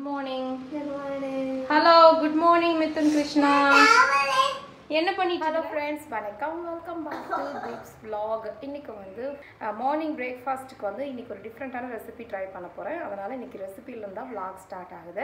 Morning Good morning. Hello good morning Mithun Krishna என்ன பண்ணிட்டு hello friends வணக்கம் welcome back to Deeps vlog இன்னைக்கு வந்து மார்னிங் பிரேக்ஃபாஸ்ட்டுக்கு வந்து இன்னைக்கு ஒரு டிஃப்ரெண்ட்டான ரெசிபி ட்ரை பண்ண போகிறேன் அதனால் இன்னைக்கு ரெசிபிலேருந்து தான் vlog ஸ்டார்ட் ஆகுது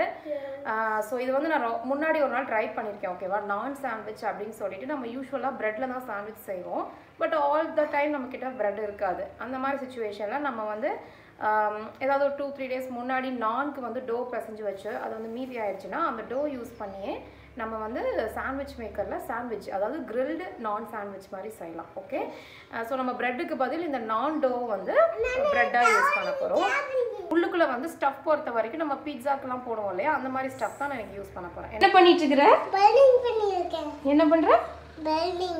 ஸோ இது வந்து நான் ரொ- முன்னாடி ஒரு நாள் ட்ரை பண்ணியிருக்கேன் ஓகேவா நான் சாண்ட்விச் அப்படின்னு சொல்லிட்டு நம்ம யூஸ்வலாக ப்ரெட்டில் தான் சாண்ட்விச் செய்வோம் பட் ஆல் த டைம் நம்மக்கிட்ட ப்ரெட் இருக்காது அந்த மாதிரி சுச்சுவேஷனில் நம்ம வந்து ஆம், ஏதாவது ஒரு டூ த்ரீ டேஸ் முன்னாடி நான்க்கு வந்து டோ பிசைஞ்சு வச்சு அது வந்து மீதி ஆயிடுச்சுன்னா அந்த டோ யூஸ் பண்ணியே நம்ம வந்து சாண்ட்விச் மேக்கரில் சாண்ட்விச் அதாவது கிரில்டு நான் சாண்ட்விச் மாதிரி செய்யலாம் ஓகே ஸோ நம்ம ப்ரெட்டுக்கு பதில் இந்த நான் டோ வந்து ப்ரெட்டாக யூஸ் பண்ண போகிறோம் உள்ளுக்குள்ளே வந்து ஸ்டஃப் பொறுத்த வரைக்கும் நம்ம பீட்சாக்கெலாம் போடுவோம் இல்லையா அந்த மாதிரி ஸ்டஃப் தான் நான் எனக்கு யூஸ் பண்ண போகிறேன் என்ன பண்ணிட்டு இருக்கிற Building பண்ணியிருக்கேன் என்ன பண்ற building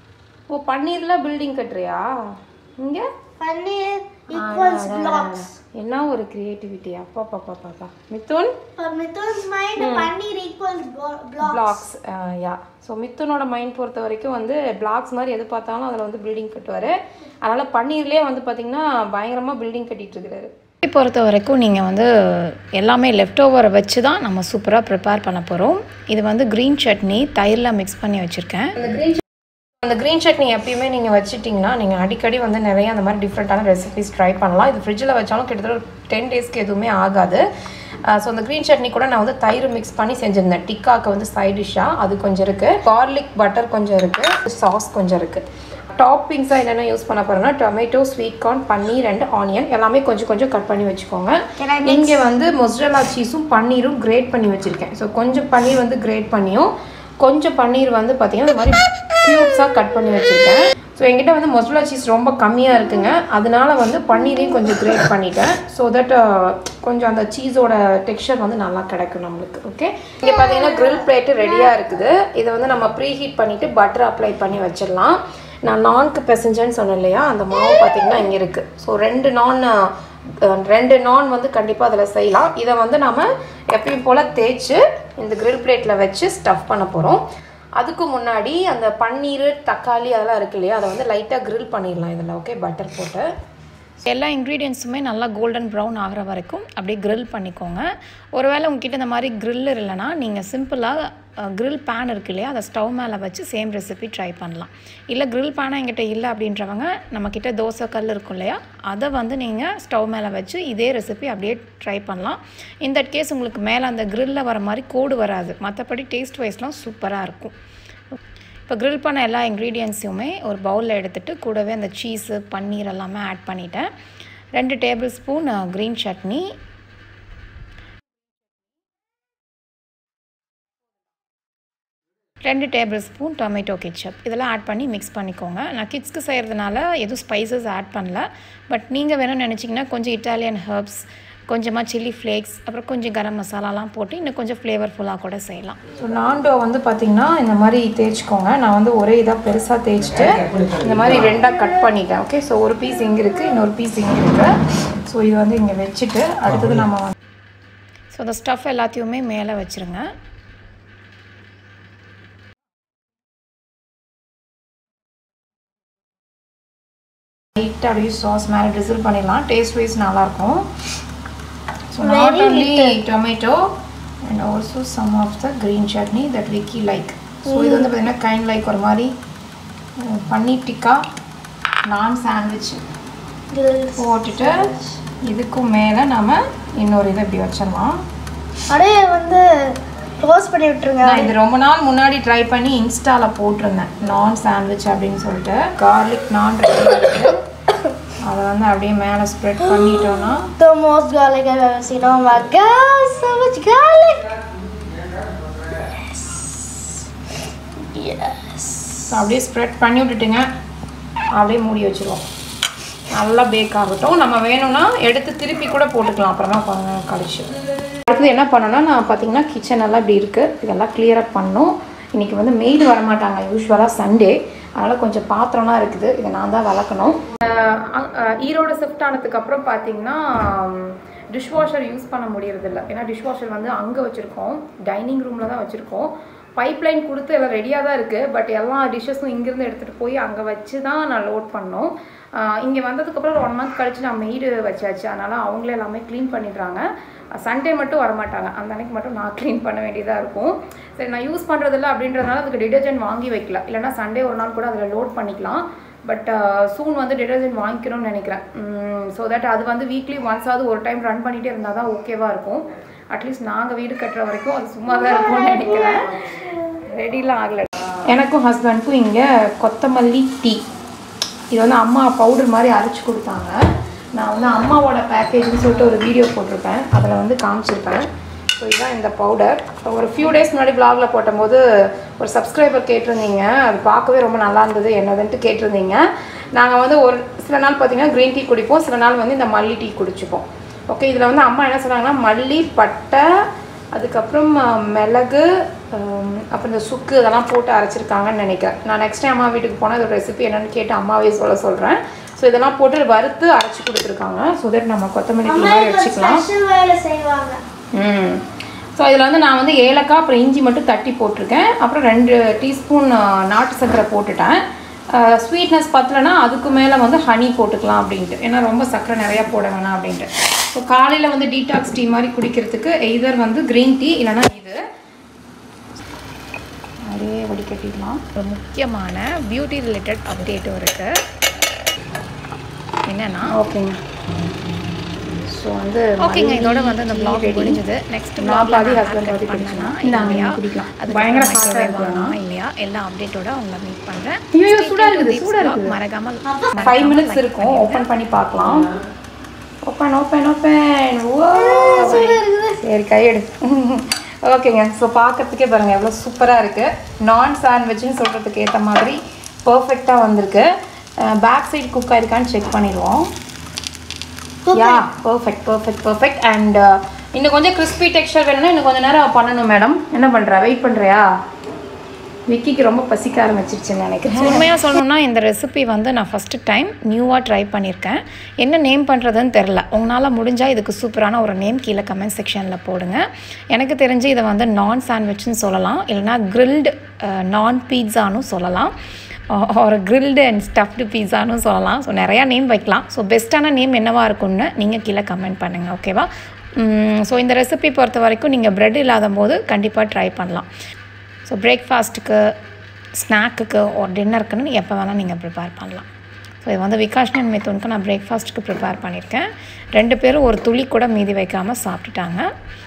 ஓ பன்னீர்ல பில்டிங் கட்டுறியா இங்க பன்னீர் equals blocks என்ன ஒரு கிரியேட்டிவிட்டி அப்பா பாப்பா பாப்பா Mithun for Mithun's mind paneer equals blo- blocks blocks yeah so மித்துனோட மைண்ட் பொறுத்த வரைக்கும் வந்து பிளாக்ஸ் மாதிரி எது பார்த்தாலும் அதில் வந்து பில்டிங் கட்டுவார் அதனால் பன்னீர்லேயே வந்து பார்த்தீங்கன்னா பயங்கரமாக பில்டிங் கட்டிட்டு இருக்கிறாரு பொறுத்த வரைக்கும் நீங்கள் வந்து எல்லாமே லெஃப்ட் ஓவரை வச்சு தான் நம்ம சூப்பராக ப்ரிப்பேர் பண்ண போகிறோம் இது வந்து க்ரீன் சட்னி தயிரில் மிக்ஸ் பண்ணி வச்சுருக்கேன் அந்த க்ரீன் அந்த க்ரீன் சட்னி எப்பயுமே நீங்கள் வச்சிட்டிங்கன்னா நீங்கள் அடிக்கடி வந்து நிறைய அந்த மாதிரி டிஃப்ரெண்ட்டான ரெசிபிஸ் ட்ரை பண்ணலாம் இது ஃப்ரிட்ஜில் வச்சாலும் கிட்டத்தட்ட டென் டேஸ்க்கு எதுவுமே ஆகாது ஸோ அந்த க்ரீன் சட்னி கூட நான் வந்து தயிர் மிக்ஸ் பண்ணி செஞ்சுருந்தேன் டிக்காக்கு வந்து சைட் டிஷ்ஷாக அது கொஞ்சம் இருக்குது garlic பட்டர் கொஞ்சம் இருக்குது சாஸ் கொஞ்சம் இருக்குது டாப்பிங்ஸாக என்னென்ன யூஸ் பண்ண போகிறேன்னா tomato sweet corn paneer and onion எல்லாமே கொஞ்சம் கொஞ்சம் கட் பண்ணி வச்சுக்கோங்க இங்கே வந்து மொஸ்ரலா சீஸும் பன்னீரும் கிரேட் பண்ணி வச்சுருக்கேன் ஸோ கொஞ்சம் பன்னீர் வந்து கிரேட் பண்ணியும் கொஞ்சம் பன்னீர் வந்து பார்த்தீங்கன்னா இந்த மாதிரி க்யூப்ஸாக கட் பண்ணி வச்சுருக்கேன் ஸோ என்கிட்ட வந்து மொசரலா சீஸ் ரொம்ப கம்மியாக இருக்குங்க அதனால வந்து பன்னீரையும் கொஞ்சம் கிரேட் பண்ணிட்டேன் ஸோ தட் கொஞ்சம் அந்த சீஸோட டெக்ஸ்சர் வந்து நல்லா கிடைக்கும் நம்மளுக்கு ஓகே இங்கே பார்த்தீங்கன்னா grill பிளேட்டு ரெடியாக இருக்குது இதை வந்து நம்ம ப்ரீ ஹீட் பண்ணிவிட்டு பட்டர் அப்ளை பண்ணி வச்சிடலாம் நான் நான்க்கு பெசஞ்சேன்னு சொன்னேன் இல்லையா அந்த மாவு பார்த்தீங்கன்னா இங்கே இருக்குது ஸோ ரெண்டு நான் அஹ், ரெண்டு நான் வந்து கண்டிப்பாக அதில் செய்யலாம் இதை வந்து நம்ம எப்பயும் போல் தேய்ச்சி இந்த grill பிளேட்டில் வச்சு ஸ்டஃப் பண்ண போகிறோம் அதுக்கு முன்னாடி அந்த பன்னீர் தக்காளி அதெல்லாம் இருக்கு இல்லையா அதை வந்து லைட்டாக grill பண்ணிடலாம் இதில் ஓகே பட்டர் போட்டு எல்லா இன்க்ரீடியன்ஸுமே நல்லா கோல்டன் ப்ரௌன் ஆகிற வரைக்கும் அப்படியே grill பண்ணிக்கோங்க ஒருவேளை உங்ககிட்ட இந்த மாதிரி கிரில்லர் இல்லைன்னா நீங்கள் சிம்பிளாக grill பேன் இருக்கு இல்லையா அதை ஸ்டவ் மேலே வச்சு சேம் ரெசிபி ட்ரை பண்ணலாம் இல்லை grill பேனை எங்கிட்ட இல்லை அப்படின்றவங்க நம்மக்கிட்ட தோசை கல் இருக்கும் இல்லையா அதை வந்து நீங்கள் ஸ்டவ் மேலே வச்சு இதே ரெசிபி அப்படியே ட்ரை பண்ணலாம் இந்த கேஸ் உங்களுக்கு மேலே அந்த grill-ல வர மாதிரி கோடு வராது மற்றபடி டேஸ்ட் வைஸ்லாம் சூப்பராக இருக்கும் இப்போ grill பண்ண எல்லா இன்க்ரீடியன்ஸையுமே ஒரு பவுலில் எடுத்துட்டு கூடவே அந்த சீஸு பன்னீர் எல்லாமே ஆட் பண்ணிட்டேன் ரெண்டு டேபிள் ஸ்பூன் க்ரீன் சட்னி ரெண்டு டேபிள் ஸ்பூன் டொமேட்டோ கெச்சப் இதெல்லாம் ஆட் பண்ணி மிக்ஸ் பண்ணிக்கோங்க நான் கிட்ஸ்க்கு செய்கிறதுனால எதுவும் ஸ்பைசஸ் ஆட் பண்ணல பட் நீங்கள் வேணும்னு நினச்சிங்கன்னா கொஞ்சம் இட்டாலியன் ஹர்ப்ஸ் கொஞ்சமாக சில்லி ஃப்ளேக்ஸ் அப்புறம் கொஞ்சம் கரம் மசாலாலாம் போட்டு இன்னும் கொஞ்சம் ஃப்ளேவர்ஃபுல்லாக கூட செய்யலாம் ஸோ நான்டோ வந்து பார்த்தீங்கன்னா இந்த மாதிரி தேய்ச்சிக்கோங்க நான் வந்து ஒரே இதாக பெருசாக தேய்ச்சிட்டு இந்த மாதிரி ரெண்டாக கட் பண்ணிட்டேன் ஓகே ஸோ ஒரு பீஸ் இங்கே இருக்குது இன்னொரு பீஸ் இங்கே இருக்குது ஸோ இது வந்து இங்கே வச்சுட்டு அடுத்தது நம்ம வந்து ஸோ அந்த ஸ்டஃப் எல்லாத்தையுமே மேலே வச்சுருங்க லைட்டாக அப்படியே சாஸ் மேலே ட்ரிசில் பண்ணிடலாம் டேஸ்ட் வைஸ் நல்லாயிருக்கும் so not only tomato and also some of the green chutney that Vicky like so இது வந்து பார்த்தீங்கன்னா கைண்ட் லைக் ஒரு மாதிரி அஹ், பன்னீர் டிக்கா நான் சாண்ட்விச் போட்டுட்டு இதுக்கும் மேலே நம்ம இன்னொரு இதை இப்படி வச்சிடலாம் அப்படியே வந்து க்ளோஸ் பண்ணி விட்டுருங்க நான் இது ரொம்ப நாள் முன்னாடி ட்ரை பண்ணி இன்ஸ்டாவில் போட்டிருந்தேன் நான் சாண்ட்விச் அப்படின்னு சொல்லிட்டு கார்லிக் நான் இருக்கு அதை வந்து அப்படியே மேலே ஸ்ப்ரெட் பண்ணிட்டோம்னா The most garlic I've ever seen. Oh my god, so much garlic! Yes. Yes. So அப்படியே ஸ்ப்ரெட் பண்ணி விட்டுட்டுங்க அப்படியே மூடி வச்சிருவோம் நல்லா பேக் ஆகட்டும் நம்ம வேணும்னா எடுத்து திருப்பி கூட போட்டுக்கலாம் அப்புறமா கொஞ்சம் கழிச்சு அடுத்தது என்ன பண்ணணும்னா நான் பார்த்தீங்கன்னா கிச்சன் எல்லாம் இப்படி இருக்குது இதெல்லாம் கிளியர் அப் பண்ணணும் இன்றைக்கி வந்து மெய்டு வரமாட்டாங்க யூஸ்வலாக சண்டே அதனால் கொஞ்சம் பாத்திரம்லாம் இருக்குது இதை நான் தான் வளர்க்கணும் ஈரோடு ஷிஃப்ட் ஆனதுக்கு அப்புறம் பார்த்தீங்கன்னா டிஷ்வாஷர் யூஸ் பண்ண முடியறதில்ல ஏன்னா டிஷ்வாஷர் வந்து அங்கே வச்சுருக்கோம் டைனிங் ரூமில் தான் வச்சுருக்கோம் பைப்லைன் கொடுத்து எல்லாம் ரெடியாக தான் இருக்குது பட் எல்லா டிஷ்ஷஸும் இங்கேருந்து எடுத்துகிட்டு போய் அங்கே வச்சு தான் நான் லோட் பண்ணோம் இங்கே வந்ததுக்கப்புறம் ஒரு ஒன் மந்த் கழிச்சு நான் மெய்டு வச்சாச்சு அதனால் அவங்களே எல்லாமே க்ளீன் பண்ணிடுறாங்க சண்டே மட்டும் வரமாட்டாங்க அந்த அன்னைக்கு மட்டும் நான் க்ளீன் பண்ண வேண்டியதாக இருக்கும் சரி நான் யூஸ் பண்ணுறதில்ல அப்படின்றதுனால அதுக்கு டிடர்ஜென்ட் வாங்கி வைக்கல இல்லைனா சண்டே ஒரு நாள் கூட அதில் லோட் பண்ணிக்கலாம் பட் சூன் வந்து டிடர்ஜென்ட் வாங்கிக்கணும்னு நினைக்கிறேன் ஸோ தட் அது வந்து வீக்லி ஒன்ஸாவது ஒரு டைம் ரன் பண்ணிகிட்டே இருந்தால் தான் ஓகேவாக இருக்கும் அட்லீஸ்ட் நாங்கள் வீடு கட்டுற வரைக்கும் அது சும்மா தான் இருக்கும்னு நினைக்கிறேன் ரெடிலாம் ஆகலை எனக்கும் ஹஸ்பண்ட்க்கும் இங்கே கொத்தமல்லி டீ இது வந்து அம்மா பவுடர் மாதிரி அரைச்சி கொடுத்தாங்க நான் வந்து அம்மாவோட பேக்கேஜ்னு சொல்லிட்டு ஒரு வீடியோ போட்டிருப்பேன் அதில் வந்து காமிச்சிருப்பேன் ஸோ இதுதான் இந்த பவுடர் ஒரு ஃபியூ டேஸ் முன்னாடி ப்ளாகில் போட்டபோது ஒரு சப்ஸ்கிரைபர் கேட்டிருந்தீங்க அது பார்க்கவே ரொம்ப நல்லா இருந்தது என்னதுன்ட்டு கேட்டிருந்தீங்க நாங்கள் வந்து ஒரு சில நாள் பார்த்தீங்கன்னா க்ரீன் டீ குடிப்போம் சில நாள் வந்து இந்த மல்லி டீ குடிச்சுப்போம் ஓகே இதில் வந்து அம்மா என்ன சொன்னாங்கன்னா மல்லி பட்டை அதுக்கப்புறம் அஹ், மிளகு ஹம், அப்புறம் இந்த சுக்கு இதெல்லாம் போட்டு அரைச்சிருக்காங்கன்னு நினைக்கிறேன் நான் நெக்ஸ்ட் டைம் அம்மா வீட்டுக்கு போனால் இதோட ரெசிபி என்னன்னு கேட்டு அம்மாவே சொல்ல சொல்கிறேன் ஸோ இதெல்லாம் போட்டு வறுத்து அரைச்சி கொடுத்துருக்காங்க ஸோ தட் நம்ம கொத்தமல்லி டீ மாதிரி வச்சுக்கலாம் ஸ்பெஷல் வேலை செய்வாங்க ம் ஸோ இதில் வந்து நான் வந்து ஏலக்காய் அப்புறம் இஞ்சி மட்டும் தட்டி போட்டிருக்கேன் அப்புறம் ரெண்டு டீஸ்பூன் நாட்டு சர்க்கரை போட்டுட்டேன் ஸ்வீட்னஸ் பத்தலைன்னா அதுக்கு மேலே வந்து ஹனி போட்டுக்கலாம் அப்படின்ட்டு ஏன்னா ரொம்ப சர்க்கரை நிறையா போட வேணாம் அப்படின்ட்டு ஸோ காலையில் வந்து டீடாக்ஸ் டீ மாதிரி குடிக்கிறதுக்கு எய்தர் வந்து க்ரீன் டீ இல்லைன்னா இது அப்படியே வடிகட்டிடலாம் ஒரு முக்கியமான பியூட்டி ரிலேட்டட் அப்டேட்டும் இருக்குது என்னன்னா ஓகேங்க ஸோ வந்து ஓகேங்க இதோட வந்து இந்த vlog ready. முடிஞ்சது நெக்ஸ்ட் நான் பாதி ஹஸ்பண்ட் பாதி குடிக்கலாம் இந்தாங்க இல்லையா நீங்க குடிக்கலாம் அது பயங்கர பயங்கர ஹாட்டாக இருக்கலாம் இல்லையா எல்லா அப்டேட்டோட உங்களை மீட் பண்ணுறேன் ஐயோ சூடா இருக்குது சூடா இருக்குது மறக்காம ஃபைவ் மினிட்ஸ் இருக்கும் ஓப்பன் பண்ணி பார்க்கலாம் ஓப்பன் ஓப்பன் ஓப்பன் ஓ சரி கையெடு ஓகேங்க ஸோ பார்க்கறதுக்கே பாருங்க எவ்வளோ சூப்பராக இருக்குது நான் சாண்ட்விச்னு சொல்கிறதுக்கு ஏற்ற மாதிரி பர்ஃபெக்டாக வந்திருக்கு பேக் சைடு குக் ஆயிருக்கான்னு செக் பண்ணிடுவோம் yeah perfect perfect perfect and இன்னும் கொஞ்சம் கிறிஸ்பி டெக்ஸ்சர் வேணும்னா இன்னும் கொஞ்சம் நேரம் பண்ணணும் மேடம் என்ன பண்ணுற வெயிட் பண்ணுறியா விக்கிக்கு ரொம்ப பசிக்க ஆரம்பிச்சிருச்சுன்னு நினைக்கிறேன் உண்மையாக சொல்லணும்னா இந்த ரெசிபி வந்து நான் ஃபஸ்ட்டு டைம் நியூவாக ட்ரை பண்ணியிருக்கேன் என்ன நேம் பண்ணுறதுன்னு தெரில உங்களால் முடிஞ்சால் இதுக்கு சூப்பரான ஒரு நேம் கீழே கமெண்ட் செக்ஷனில் போடுங்க எனக்கு தெரிஞ்சு இதை வந்து நான் சாண்ட்விச்னு சொல்லலாம் இல்லைனா கிரில்டு நான் பீட்சானும் சொல்லலாம் ஒரு கிரில்டு அண்ட் ஸ்டஃப்டு பீஸானும் சொல்லலாம் ஸோ நிறையா நேம் வைக்கலாம் ஸோ பெஸ்ட்டான நேம் என்னவா இருக்கும்னு நீங்கள் கீழே கமெண்ட் பண்ணுங்கள் ஓகேவா ஸோ இந்த ரெசிபி பொறுத்த வரைக்கும் நீங்கள் ப்ரெட் இல்லாத போது கண்டிப்பாக ட்ரை பண்ணலாம் ஸோ பிரேக்ஃபாஸ்ட்டுக்கு ஸ்நாக்குக்கு ஒரு டின்னருக்குன்னு எப்போ வேணால் நீங்கள் ப்ரிப்பேர் பண்ணலாம் ஸோ இது வந்து விகாஷ்னி அண்ட் மிதுனுக்கு நான் பிரேக்ஃபாஸ்ட்டுக்கு ப்ரிப்பேர் பண்ணியிருக்கேன் ரெண்டு பேரும் ஒரு துளி கூட மீதி வைக்காமல் சாப்பிட்டுட்டாங்க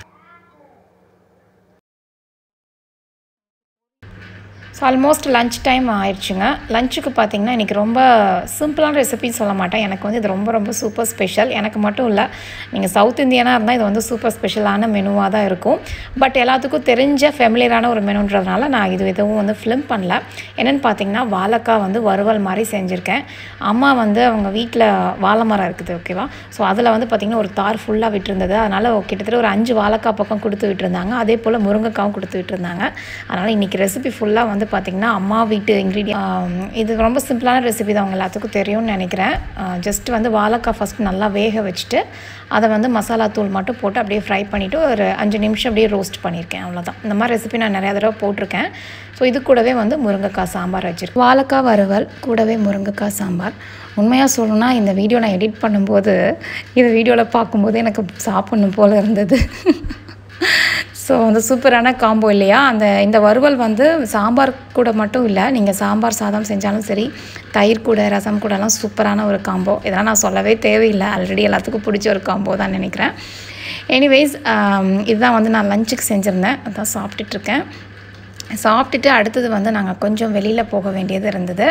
ஸோ ஆல்மோஸ்ட் லஞ்ச் டைம் ஆயிடுச்சுங்க லஞ்சுக்கு பார்த்தீங்கன்னா இன்றைக்கி ரொம்ப சிம்பிளான ரெசிபின்னு சொல்ல மாட்டேன் எனக்கு வந்து இது ரொம்ப ரொம்ப சூப்பர் ஸ்பெஷல் எனக்கு மட்டும் இல்லை நீங்கள் சவுத் இந்தியனாக இருந்தால் இது வந்து சூப்பர் ஸ்பெஷலான மெனுவாக தான் இருக்கும் பட் எல்லாத்துக்கும் தெரிஞ்ச ஃபெமிலியரான ஒரு மெனுன்றதுனால நான் இது எதுவும் வந்து ஃபிலிம் பண்ணல என்னென்னு பார்த்தீங்கன்னா வாழைக்காய் வந்து வறுவல் மாதிரி செஞ்சுருக்கேன் அம்மா வந்து அவங்க வீட்டில் வாழை மரம் இருக்குது ஓகேவா ஸோ அதில் வந்து பார்த்திங்கன்னா ஒரு தார் ஃபுல்லாக விட்டுருந்தது அதனால் கிட்டத்தட்ட ஒரு அஞ்சு வாழைக்காய் பக்கம் கொடுத்து விட்டுருந்தாங்க அதே போல் முருங்கைக்காவும் கொடுத்து விட்டுருந்தாங்க அதனால் இன்றைக்கி ரெசிபி ஃபுல்லாக வந்து பார்த்திங்கன்னா அம்மா வீட்டு இன்க்ரீடியன் இது ரொம்ப சிம்பிளான ரெசிபி தான் அவங்க எல்லாத்துக்கும் தெரியும்னு நினைக்கிறேன் ஜஸ்ட் வந்து வாழைக்காய் ஃபஸ்ட் நல்லா வேக வச்சுட்டு அதை வந்து மசாலா தூள் மட்டும் போட்டு அப்படியே ஃப்ரை பண்ணிவிட்டு ஒரு அஞ்சு நிமிஷம் அப்படியே ரோஸ்ட் பண்ணியிருக்கேன் அவ்வளோதான் இந்த மாதிரி ரெசிபி நான் நிறையா தடவை போட்டிருக்கேன் ஸோ இது கூடவே வந்து முருங்கைக்காய் சாம்பார் வச்சுருக்கேன் வாழைக்காய் வறுவல் கூடவே முருங்கைக்காய் சாம்பார் உண்மையாக சொல்லணும்னா இந்த வீடியோ நான் எடிட் பண்ணும்போது இந்த வீடியோவில் பார்க்கும்போது எனக்கு சாப்பிட்ணும் போல் இருந்தது ஸோ வந்து சூப்பரான காம்போ இல்லையா அந்த இந்த வறுவல் வந்து சாம்பார் கூட மட்டும் இல்லை நீங்கள் சாம்பார் சாதம் செஞ்சாலும் சரி தயிர் கூட ரசம் கூடலாம் சூப்பரான ஒரு காம்போ இதெல்லாம் நான் சொல்லவே தேவையில்லை ஆல்ரெடி எல்லாத்துக்கும் பிடிச்ச ஒரு காம்போ தான் நினைக்கிறேன் எனிவேஸ் இதுதான் வந்து நான் லஞ்சுக்கு செஞ்சுருந்தேன் அதான் சாப்பிட்டுட்ருக்கேன் சாப்பிட்டுட்டு அடுத்தது வந்து நாங்கள் கொஞ்சம் வெளியில் போக வேண்டியது இருந்தது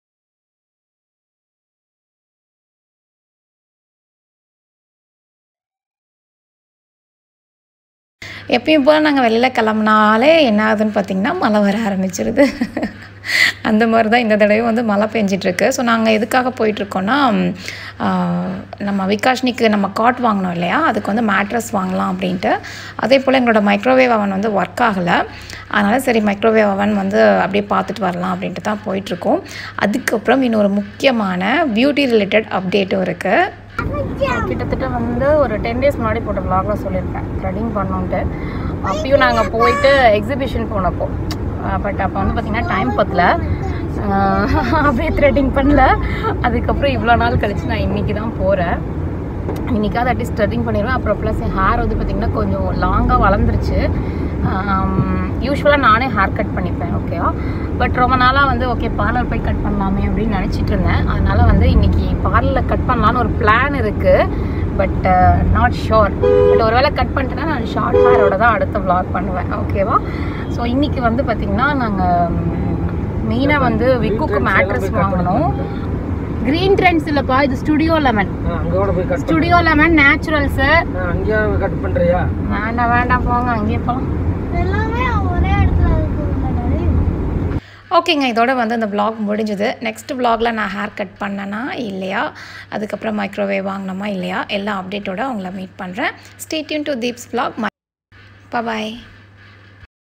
எப்பயும் போல் நாங்கள் வெளியில் கிளம்புனாலே என்ன ஆகுதுன்னு பார்த்திங்கன்னா மழை வர ஆரம்பிச்சிருது அந்த மாதிரி தான் இந்த தடவையும் வந்து மழை பெஞ்சிட்ருக்கு ஸோ நாங்கள் எதுக்காக போயிட்டுருக்கோன்னா நம்ம விகாஷ்னிக்கு நம்ம காட் வாங்கினோம் இல்லையா அதுக்கு வந்து மேட்ரஸ் வாங்கலாம் அப்படின்ட்டு அதே போல் எங்களோட மைக்ரோவேவ் அவன் வந்து ஒர்க் ஆகலை அதனால் சரி மைக்ரோவேவ் அவன் வந்து அப்படியே பார்த்துட்டு வரலாம் அப்படின்ட்டு தான் போயிட்டுருக்கோம் அதுக்கப்புறம் இன்னொரு முக்கியமான பியூட்டி ரிலேட்டட் அப்டேட்டும் இருக்குது கிட்டத்தட்ட வந்து ஒரு டென் டேஸ் முன்னாடி போட்ட vlogல சொல்லியிருக்கேன் த்ரெட்டிங் பண்ணோன்ட்டு அப்பயும் நாங்கள் போயிட்டு எக்ஸிபிஷன் போனப்போ பட் அப்போ வந்து பார்த்திங்கன்னா டைம் பத்தல ஆஹ் அப்படியே த்ரெட்டிங் பண்ணல அதுக்கப்புறம் இவ்வளோ நாள் கழிச்சு நான் இன்றைக்கி தான் போகிறேன் இன்றைக்காவது அட்லீஸ்ட் த்ரெட்டிங் பண்ணிடுவேன் அப்புறம் ப்ளஸ் என் ஹேர் வந்து பார்த்திங்கன்னா கொஞ்சம் லாங்காக வளர்ந்துருச்சு யூஸ்வலாக நானே ஹேர் கட் பண்ணிப்பேன் ஓகேவா பட் ரொம்ப நாளாக வந்து ஓகே பார்லர் போய் கட் பண்ணலாமே அப்படின்னு நினச்சிட்டு இருந்தேன் அதனால் வந்து இன்றைக்கி பார்லரில் கட் பண்ணலான்னு ஒரு பிளான் இருக்குது பட் நாட் ஷோர் பட் ஒருவேளை கட் பண்ணிட்டேன்னா நான் ஷார்ட் ஹேரோட தான் அடுத்த vlog பண்ணுவேன் ஓகேவா ஸோ இன்றைக்கி வந்து பார்த்திங்கன்னா நாங்கள் மெயினாக வந்து விக்குக்கு மேட்ரஸ் வாங்கணும் க்ரீன் ட்ரெண்ட்ஸ் இல்லைப்பா இது ஸ்டுடியோ லெமன் அங்கோட போய் கட் ஸ்டுடியோ லெமன் நேச்சுரல்ஸு அங்கேயே கட் பண்றியா வேண்டாம் வேண்டாம் போங்க அங்கேயே போகலாம் எல்லாமே ஒரே இடத்துல இருக்குங்களா ஓகேங்க இதோட வந்து இந்த vlog முடிஞ்சது நெக்ஸ்ட் vlogல நான் ஹேர் கட் பண்ணனா இல்லையா அதுக்கப்புறம் மைக்ரோவேவ் வாங்கினோமா இல்லையா எல்லா அப்டேட்டோட உங்களை மீட் பண்ணுறேன் stay tuned to Deeps vlog bye